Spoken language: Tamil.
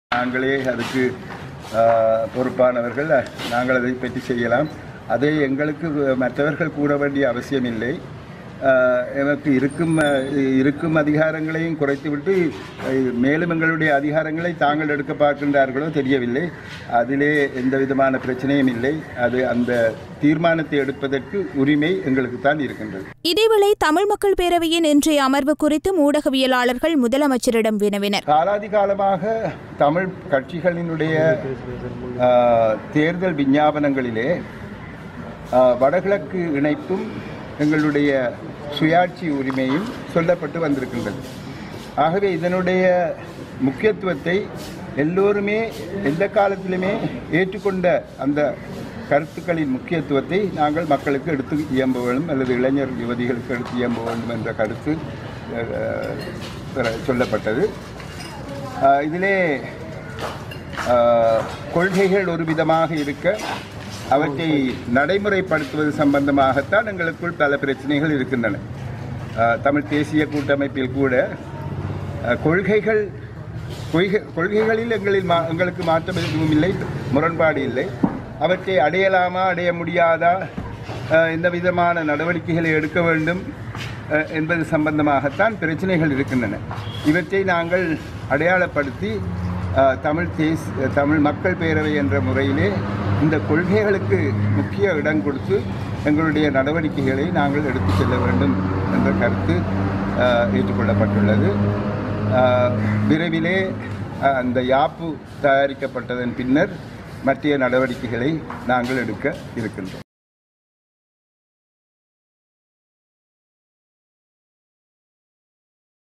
நாங்களே அதுக்கு ஆஹ், பொறுப்பானவர்கள் நாங்கள் அதை பற்றி செய்யலாம் அதை எங்களுக்கு மற்றவர்கள் கூற வேண்டிய அவசியமில்லை ஆஹ், எமக்கு இருக்கும் அஹ், இருக்கும் அதிகாரங்களையும் குறைத்துவிட்டு அஹ், மேலும் எங்களுடைய அதிகாரங்களை தாங்கள் எடுக்க பார்க்கின்றார்களோ தெரியவில்லை அதிலே எந்த விதமான பிரச்சனையும் இல்லை அது அந்த தீர்மானத்தை எடுப்பதற்கு உரிமை எங்களுக்கு தான் இருக்கின்றது இதேவேளை தமிழ் மக்கள் பேரவையின் இன்றைய அமர்வு குறித்து ஊடகவியலாளர்கள் முதலமைச்சரிடம் வினவினர் காலாதி காலமாக தமிழ் கட்சிகளினுடைய ஆஹ், தேர்தல் விஞ்ஞாபனங்களிலே ஆஹ், வடகிழக்கு இணைப்பும் எங்களுடைய சுயாட்சி உரிமையும் சொல்லப்பட்டு வந்திருக்கின்றது ஆகவே இதனுடைய முக்கியத்துவத்தை எல்லோருமே எந்த காலத்திலுமே ஏற்றுக்கொண்ட அந்த கருத்துக்களின் முக்கியத்துவத்தை நாங்கள் மக்களுக்கு எடுத்து இயம்ப வேண்டும் அல்லது இளைஞர் யுவதிகளுக்கு எடுத்து இயம்ப வேண்டும் என்ற கருத்து ஆஹ், பிற- சொல்லப்பட்டது ஆஹ் இதிலே ஆஹ், கொள்கைகள் ஒரு விதமாக இருக்க அவற்றை நடைமுறைப்படுத்துவது சம்பந்தமாகத்தான் எங்களுக்குள் பல பிரச்சனைகள் இருக்கின்றன ஆஹ், தமிழ் தேசிய கூட்டமைப்பில் கூட ஆஹ், கொள்கைகள் கொள்கை கொள்கைகளில் எங்களில் மா எங்களுக்கு மாற்றம் எதுவும் இல்லை முரண்பாடு இல்லை அவற்றை அடையலாமா அடைய முடியாதா ஆஹ், எந்த விதமான நடவடிக்கைகளை எடுக்க வேண்டும் அஹ், என்பது சம்பந்தமாகத்தான் பிரச்சனைகள் இருக்கின்றன இவற்றை நாங்கள் அடையாளப்படுத்தி அஹ், தமிழ் தேஸ் தமிழ் மக்கள் பேரவை என்ற முறையிலே இந்த கொள்கைகளுக்கு முக்கிய இடம் கொடுத்து எங்களுடைய நடவடிக்கைகளை நாங்கள் எடுத்துச் செல்ல வேண்டும் என்ற கருத்து அஹ், ஏற்றுக்கொள்ளப்பட்டுள்ளது அஹ், விரைவிலே அஹ், அந்த யாப்பு தயாரிக்கப்பட்டதன் பின்னர் மற்ற நடவடிக்கைகளை நாங்கள் எடுக்க இருக்கின்றோம்